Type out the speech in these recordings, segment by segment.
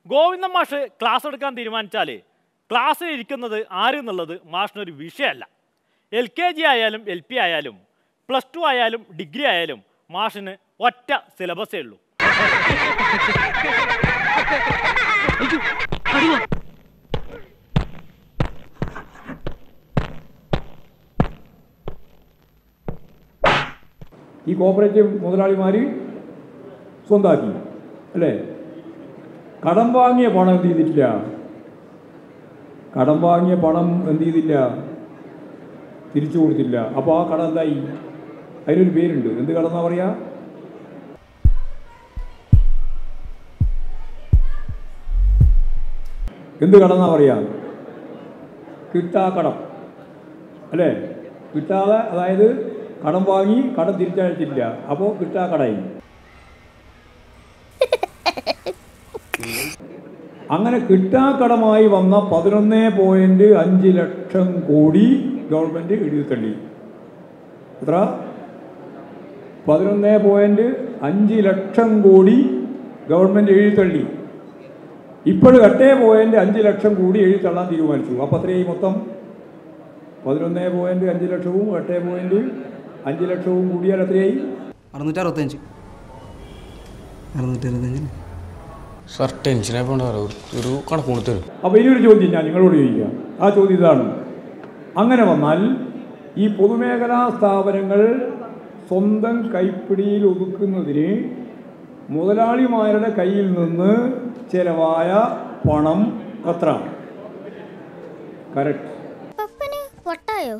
ഗോവിന്ദൻ മാഷ് ക്ലാസ് എടുക്കാൻ തീരുമാനിച്ചാൽ ക്ലാസ്സിൽ ഇരിക്കുന്നത് ആര് എന്നുള്ളത് മാഷിനൊരു വിഷയമല്ല എൽ കെ ജി ആയാലും എൽ പി ആയാലും പ്ലസ് ടു ആയാലും ഡിഗ്രി ആയാലും മാഷിന് ഒറ്റ സിലബസേ ഉള്ളൂ ഈ കോപ്പറേറ്റീവ് മുതലാളിമാർ സ്വന്താക്കി അല്ലേ കടം വാങ്ങിയ പണം എന്ത് ചെയ്തിട്ടില്ല കടം വാങ്ങിയ പണം എന്ത് ചെയ്തില്ല തിരിച്ചു കൊടുത്തില്ല അപ്പോൾ ആ കടം എന്തായി അതിനൊരു പേരുണ്ട് എന്ത് കടം എന്നാ പറയാ എന്ത് കടം എന്നാ പറയാ കിട്ടാ കടം അല്ലേ കിട്ടാതെ അതായത് കടം വാങ്ങി കടം തിരിച്ചയച്ചില്ല അപ്പോൾ കിട്ടാ കടയി അങ്ങനെ കിട്ടാക്കടമായി വന്ന പതിനൊന്ന് പോയിന്റ് അഞ്ച് ലക്ഷം കോടി ഗവൺമെന്റ് എഴുതിത്തള്ളി എത്ര പതിനൊന്ന് പോയിന്റ് അഞ്ച് ലക്ഷം കോടി ഗവൺമെന്റ് എഴുതിത്തള്ളി ഇപ്പോഴും എട്ടേ പോയിന്റ് അഞ്ച് ലക്ഷം കോടി എഴുതിത്തള്ളാൻ തീരുമാനിച്ചു അപ്പോൾ അത്രയായി മൊത്തം പതിനൊന്ന് പോയിന്റ് അഞ്ച് ലക്ഷവും എട്ട് പോയിന്റ് അഞ്ച് ലക്ഷവും കൂടിയാൽ എത്രയായി അറുന്നൂറ്റി അറുപത്തഞ്ച് അറുന്നൂറ്റി അറുപത്തഞ്ചിന് സാർ ടെൻഷനായി പോകണ്ട സാറേ ഒരു- ഒരു കണക്ക് കൊണ്ട് തരും അപ്പോൾ ഇനിയൊരു ചോദ്യം ഞാൻ നിങ്ങളോട് ചോദിക്കാം ആ ചോദ്യം ഇതാണ് അങ്ങനെ വന്നാൽ ഈ പൊതുമേഖലാ സ്ഥാപനങ്ങൾ സ്വന്തം കൈപ്പിടിയിൽ ഒതുക്കുന്നതിന് മുതലാളിമാരുടെ കയ്യിൽ നിന്ന് ചെലവായ പണം എത്ര കറക്റ്റ് പപ്പന് പൊട്ടായോ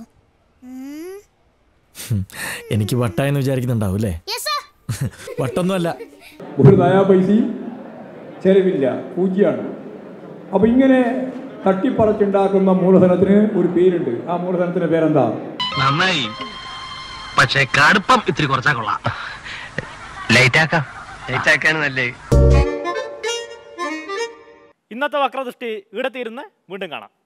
എനിക്ക് വട്ടായെന്ന് വിചാരിക്കുന്നുണ്ടാവും അല്ലേ വട്ടൊന്നുമല്ല ഒരു നയാ പൈസയും ചെലവില്ല പൂജ്യമാണ് അപ്പോൾ ഇങ്ങനെ തട്ടിപ്പറച്ചുണ്ടാക്കുന്ന മൂലധനത്തിന് ഒരു പേരുണ്ട് ആ മൂലധനത്തിൻ്റെ പേരെന്താ നന്നായി പക്ഷെ കടുപ്പം ഇത്തിരി കുറച്ചാ കൊള്ളാം ലൈറ്റ് ആക്കാം ലൈറ്റ് ആക്കാണ് നല്ലേ ഇന്നത്തെ വക്രദൃഷ്ടി ഇവിടെ തീരുന്ന് വീണ്ടും കാണാം